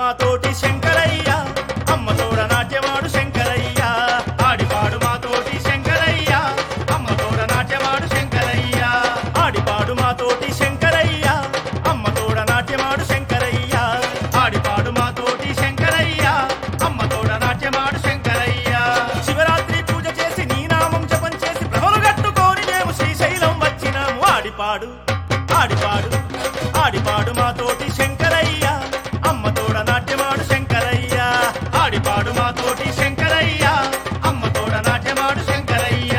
మాతోటి శంకరయ్య అమ్మ తోడ నాట్యమాడు శంకరయ్య ఆడిపాడు మాతోటి శంకరయ్య అమ్మ తోడ నాట్యమాడు శంకరయ్య ఆడిపాడు మాతోటి శంకరయ్య అమ్మ తోడ నాట్యమాడు శంకరయ్య ఆడిపాడు మాతోటి శంకరయ్య అమ్మ తోడ నాట్యమాడు శంకరయ్య శివరాత్రి పూజ చేసి నీ నామం జపం చేసి ప్రభలు కట్టుకొని మేము శ్రీశైలం వచ్చినాము ఆడిపాడు ఆడిపాడు ఆడిపాడు మాతోటి శంకరయ్య అమ్మ తోడ నాట్యమాడు శంకరయ్య ఆడిపాడు మాతోటి శంకరయ్య అమ్మ తోడ నాట్యమాడు శంకరయ్య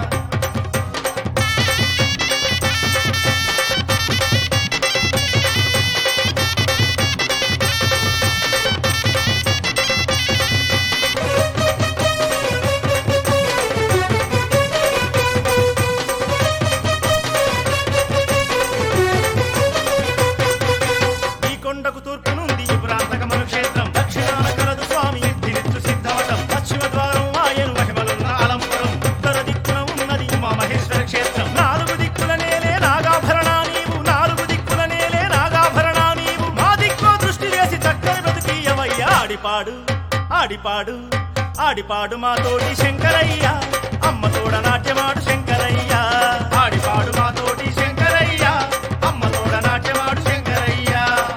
ఈ కొండకు తూర్పు నుండి ఈ ప్రాంతకమను క్షేత్రం దక్షిణాన కలదు స్వామి ఎత్తినిచ్చు సిద్ధవటం పశ్చిమ ద్వారం ఆయను మహిమలున్న అలంపురం ఉత్తర దిక్కున ఉన్నది ఉమా మహేశ్వర క్షేత్రం నాలుగు దిక్కుల నేలే నాగాభరణ నీవు నాలుగు దిక్కుల నేలే నాగాభరణ నీవు మా దిక్కో దృష్టి వేసి చక్కని బ్రతికీయవయ్య ఆడిపాడు ఆడిపాడు ఆడిపాడు మా తోటి శంకరయ్య అమ్మ తోడ నాట్యమాడు శంకరయ్య ఆడిపాడు మా తోటి శంకరయ్య అమ్మ తోడ నాట్యమాడు శంకరయ్య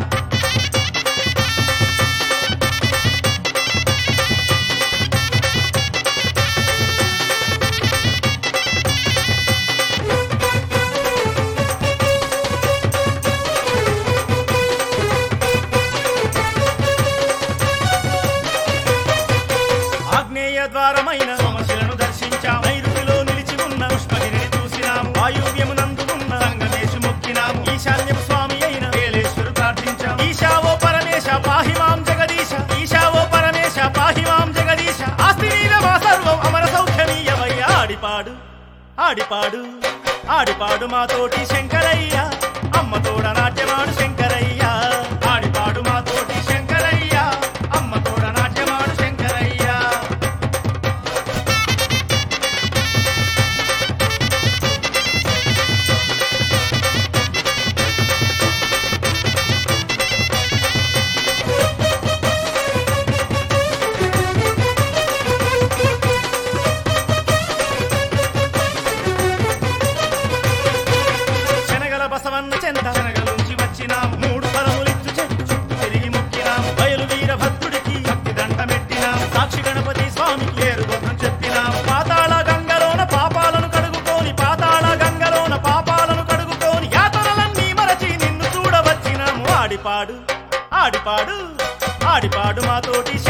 ఆగ్నేయ ద్వారమైన సమస్యలను దర్శించాం నైరుతిలో నిలిచి ఉన్న పుష్పగిరిని చూసినాము వాయువ్యమునందు ఉన్న సంగమేశు మొక్కినాము ఈశాన్యపు స్వామి అయిన వేలేశ్వరు ప్రార్థించాం ఈశావో పరమేశ పాహిమాం జగదీశ ఈశావో పరమేశ పాహిమాం జగదీశ ఆస్తి నీలమా సర్వం అమర సౌఖ్యమీయమయ్య ఆడిపాడు ఆడిపాడు ఆడిపాడు మా తోటి శంకరయ్య అమ్మ తోడ నాట్యమాడు శంకరయ్య ఆడిపాడు మా తోటి శంకరయ్య అమ్మ తోడ నాట్యమాడు శంకరయ్య శనగల బసవన్న చెంత శనగలుంచి వచ్చినాము మూడు పరములిచ్చు చెట్టు చుట్టూ తిరిగి మొక్కినాము బయలు వీర భక్తుడికి భక్తి దండమెట్టినాము సాక్షి గణపతి స్వామికి ఏరుగొంతం చెప్పినాము పాతాళ గంగలోన పాపాలను కడుగుకొని పాతాళ గంగలోన పాపాలను కడుగుకొని యాతనలన్నీ మరచి నిన్ను చూడవచ్చినాము ఆడిపాడు ఆడిపాడు ఆడిపాడు మాతోటి